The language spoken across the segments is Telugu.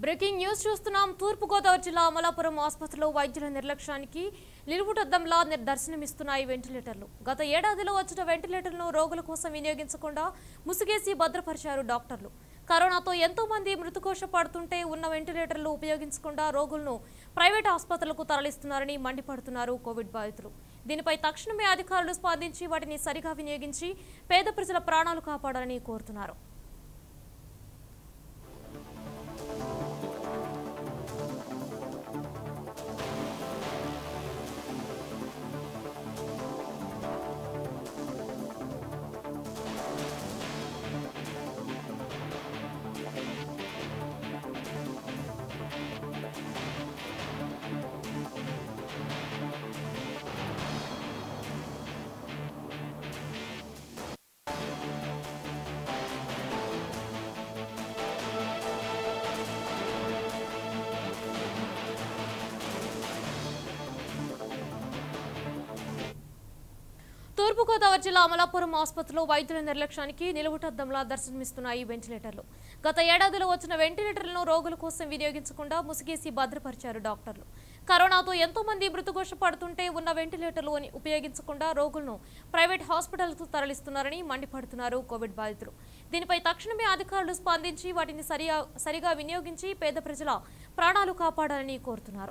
బ్రేకింగ్ న్యూస్ చూస్తున్నాం తూర్పుగోదావరి జిల్లా అమలాపురం ఆసుపత్రిలో వైద్యుల నిర్లక్ష్యానికి నిలువుటద్దంలా నిర్- దర్శనమిస్తున్నాయి వెంటిలేటర్లు గత ఏడాదిలో వచ్చిన వెంటిలేటర్లను రోగుల కోసం వినియోగించకుండా ముసుగేసి భద్రపరిచారు డాక్టర్లు కరోనాతో ఎంతో మంది మృతుకోశ పడుతుంటే ఉన్న వెంటిలేటర్లు ఉపయోగించకుండా రోగులను ప్రైవేట్ ఆసుపత్రులకు తరలిస్తున్నారని మండిపడుతున్నారు కోవిడ్ బాధితులు దీనిపై తక్షణమే అధికారులు స్పందించి వాటిని సరిగా వినియోగించి పేద ప్రజల ప్రాణాలు కాపాడాలని కోరుతున్నారు తూర్పుగోదావరి జిల్లా అమలాపురం ఆసుపత్రిలో వైద్యుల నిర్లక్ష్యానికి నిలువుటద్దంలా దర్శనమిస్తున్నాయి వెంటిలేటర్లు గత ఏడాదిలో వచ్చిన వెంటిలేటర్లను రోగుల కోసం వినియోగించకుండా ముసిగేసి భద్రపరిచారు డాక్టర్లు కరోనాతో ఎంతో మంది మృతుఘోష పడుతుంటే ఉన్న వెంటిలేటర్లు అని ఉపయోగించకుండా రోగులను ప్రైవేట్ హాస్పిటల్కు తరలిస్తున్నారని మండిపడుతున్నారు కోవిడ్ బాధితులు దీనిపై తక్షణమే అధికారులు స్పందించి వాటిని సరియా సరిగా వినియోగించి పేద ప్రజల ప్రాణాలు కాపాడాలని కోరుతున్నారు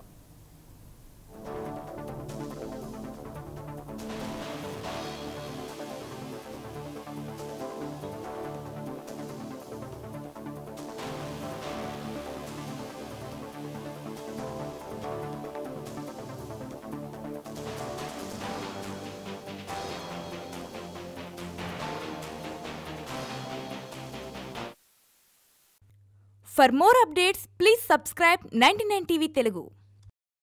For more updates, please subscribe 99 TV Telugu.